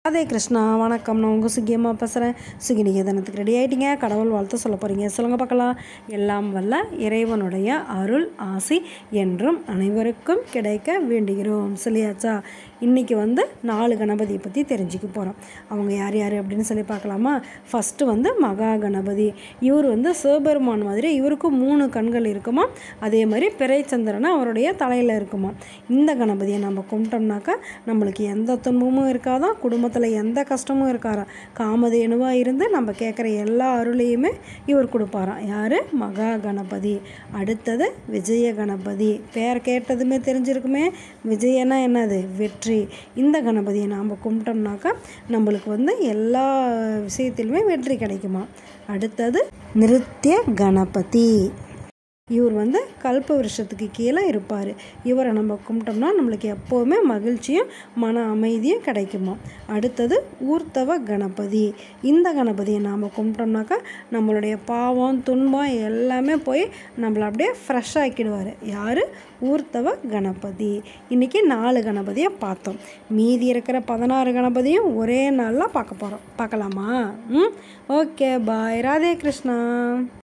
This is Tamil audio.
ராதே கிருஷ்ணா வணக்கம் நான் உங்கள் சுகியம்மா பேசுகிறேன் சுகி நிகேதனத்துக்கு ரெடி ஆகிட்டீங்க கடவுள் வாழ்த்து சொல்ல போகிறீங்க சொல்லுங்க பார்க்கலாம் எல்லாம் வல்ல இறைவனுடைய அருள் ஆசி என்றும் அனைவருக்கும் கிடைக்க வேண்டுகிறோம் சொல்லியாச்சா இன்றைக்கி வந்து நாலு கணபதியை பற்றி தெரிஞ்சுக்க போகிறோம் அவங்க யார் யார் அப்படின்னு சொல்லி பார்க்கலாமா ஃபஸ்ட்டு வந்து மகா கணபதி இவர் வந்து சிவபெருமான் மாதிரி இவருக்கு மூணு கண்கள் இருக்குமா அதே மாதிரி பிறைச்சந்திரன் அவருடைய தலையில் இருக்குமா இந்த கணபதியை நம்ம கும்பிட்டோம்னாக்கா நம்மளுக்கு எந்த துன்பமும் இருக்காதான் குடும்பத்தில் எந்த கஷ்டமும் இருக்காராம் காமதேனுவாக இருந்து நம்ம கேட்குற எல்லா அருளையுமே இவர் கொடுப்பாராம் யார் மகா கணபதி அடுத்தது விஜய கணபதி பேர் கேட்டதுமே தெரிஞ்சிருக்குமே விஜயனா என்னது வெற்றி இந்த கணபதியை நாம் கும்பிட்டோம்னாக்கா நம்மளுக்கு வந்து எல்லா விஷயத்திலுமே வெற்றி கிடைக்குமா அடுத்தது நிருத்திய கணபதி இவர் வந்து கல்ப விருஷத்துக்கு கீழே இருப்பார் இவரை நம்ம கும்பிட்டோம்னா நம்மளுக்கு எப்போவுமே மகிழ்ச்சியும் மன அமைதியும் கிடைக்குமா அடுத்தது ஊர்த்தவ கணபதி இந்த கணபதியை நாம் கும்பிட்டோம்னாக்கா நம்மளுடைய பாவம் துன்பம் எல்லாமே போய் நம்மளை அப்படியே ஃப்ரெஷ் ஆக்கிடுவார் யார் ஊர்த்தவ கணபதி இன்றைக்கி நாலு கணபதியை பார்த்தோம் மீதி இருக்கிற பதினாறு கணபதியும் ஒரே நாளில் பார்க்க போகிறோம் பார்க்கலாமா ம் ஓகே பாய் ராதே கிருஷ்ணா